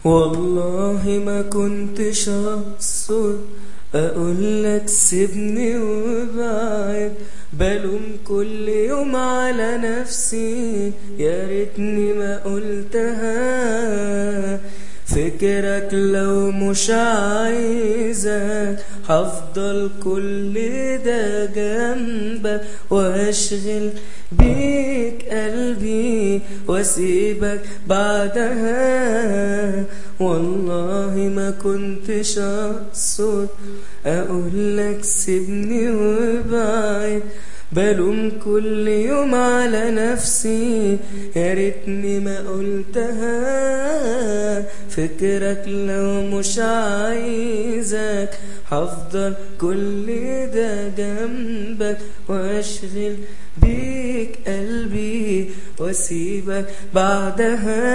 والله ما كنتش اقصد اقول لك سيبني وبعد بلوم كل يوم على نفسي يا ريتني ما قلتها فكرك لو مش عايزك هفضل كل ده جنبك واشغل بيك قلبي واسيبك بعدها والله ما كنتش اقصد اقول لك سيبني وبعد بلوم كل يوم على نفسي يا ريتني ما قلتها فكرك لو مش عايزك هفضل كل ده جنبك واشغل بيك قلبي واسيبك بعدها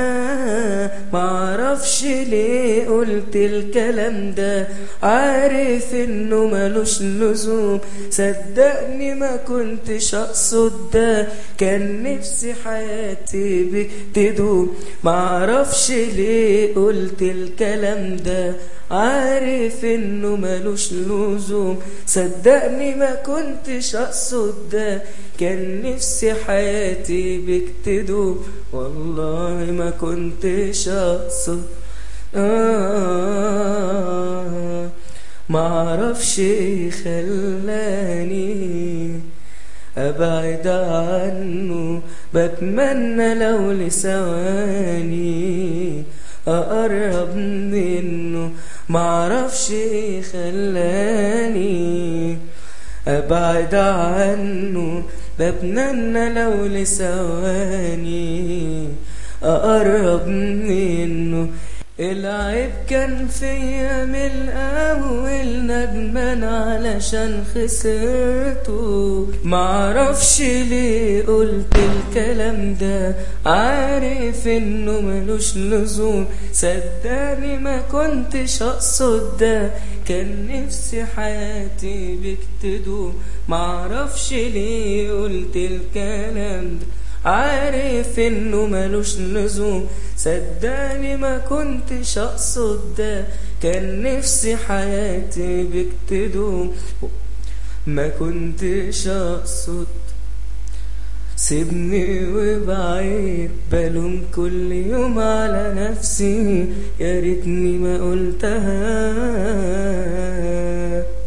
معرفش ليه قلت الكلام ده عارف انه ملوش لزوم صدقني ما كنتش اقصد ده كان نفسي حياتي بك تدوم معرفش ليه قلت الكلام ده عارف انه ملوش لزوم صدقني ما كنتش اقصد ده كان نفسي حياتي بك تدوم والله ما كنتش اقصد آه معرفش ايه خلاني ابعد عنه بتمنى لو لثواني اقرب منه معرفش ايه خلاني ابعد عنه بتمنى لو لثواني اقرب منه العيب كان فيا من الاول ندمان علشان خسرته معرفش ليه قلت الكلام ده عارف انه ملوش لزوم صدقني ما كنتش اقصد ده كان نفسي حياتي بك تدوم معرفش ليه قلت الكلام ده عارف انه ملوش لزوم صدقني ما كنتش اقصد ده كان نفسي حياتي بك تدوم ما كنتش اقصد سيبني وبعيد بلوم كل يوم على نفسي يا ريتني ما قلتها